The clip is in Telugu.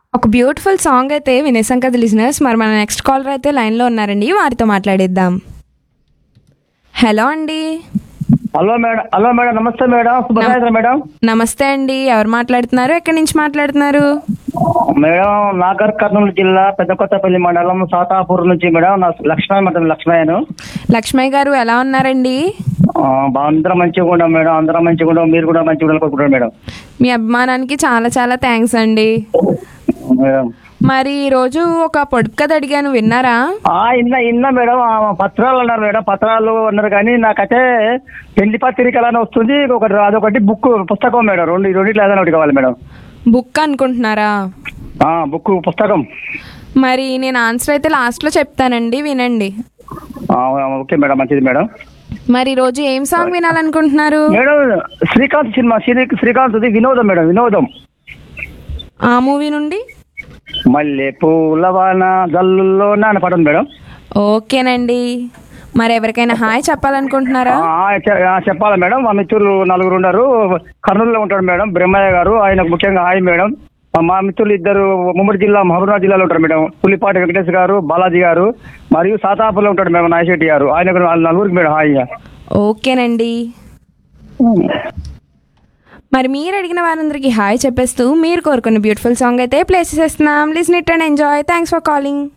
ఒక బ్యూటిఫుల్ సాంగ్ అయితే వినేసాం కదా లిజినర్స్ మరి మన నెక్స్ట్ కాలర్ అయితే లైన్లో ఉన్నారండి వారితో మాట్లాడేద్దాం హలో అండి హలో మేడం హలో మేడం నమస్తే మేడం శుభసాయంత్రం మేడం నమస్తే అండి ఎవరు మాట్లాడుతున్నారు ఎక్కడి నుంచి మాట్లాడుతున్నారు మేడం నాగర్ కర్నూలు జిల్లా పెద్ద కొత్తపల్లి మండలం సాతాపూర్ నుంచి మేడం నా లక్ష్మణ మేడం లక్ష్మయ్యను లక్ష్మయ్య గారు ఎలా ఉన్నారండి ఆ, బా- అందరం మంచిగా ఉన్నాం మేడం అందరం మంచిగా ఉన్నాం మీరు కూడా మంచిగా ఉండాలి కోరుకుంటారు మేడం మీ అభిమానానికి చాలా చాలా థ్యాంక్స్ అండి మేడం మరి ఈరోజు ఒక పొడుపు కథ అడిగాను విన్నారా ఆ, ఇన్న ఇన్న మేడం ఆ, పత్రాలు అన్నారు మేడం పత్రాలు అన్నారు కానీ నాకైతే పెళ్లి పత్రికలు అని వస్తుంది ఒకటి అదొకటి బుక్ పుస్తకం మేడం రెండు రెండిట్లో ఏదైనా ఒకటి కావాలి మేడం బుక్ అనుకుంటున్నారా ఆ, బుక్ పుస్తకం మరి నేను ఆన్సర్ అయితే లాస్ట్లో చెప్తానండి వినండి ఆ, ఓకే మేడం మంచిది మేడం మరి ఈరోజు ఏం సాంగ్ వినాలనుకుంటున్నారు madam Srikanth cinema Sri Srikanth Vinodam madam వినోదం ఆ మూవీ నుండి మల్లె పూలవాన జల్లుల్లో నాన్న పడదు మేడం ఓకేనండి మరి ఎవరికైనా హాయ్ చెప్పాలనుకుంటున్నారా ఆ, చె- ఆ, చెప్పాలా మేడం మా మిత్రులు నలుగురు ఉన్నారు కర్నూలులో ఉంటాడు మేడం బ్రహ్మయ్య గారు ఆయనకు ముఖ్యంగా హాయ్ మేడం మా మిత్రులు ఇద్దరు ఉమ్మడి జిల్లా మహబూబ్నగర్ జిల్లాలో ఉంటారు మేడం పులిపాటి వెంకటేష్ గారు బాలాజీ గారు మరియు సాతాపులో ఉంటాడు మేడం నాయశెట్టి గారు ఆయనకు వాళ్ళ నలుగురికి మేడం హాయ్ ఓకేనండి మరి మీరు అడిగిన వారందరికీ హాయ్ చెప్పేస్తూ మీరు కోరుకున్న బ్యూటిఫుల్ సాంగ్ అయితే ప్లే చేసేస్తున్నాం listen it and enjoy thanks for calling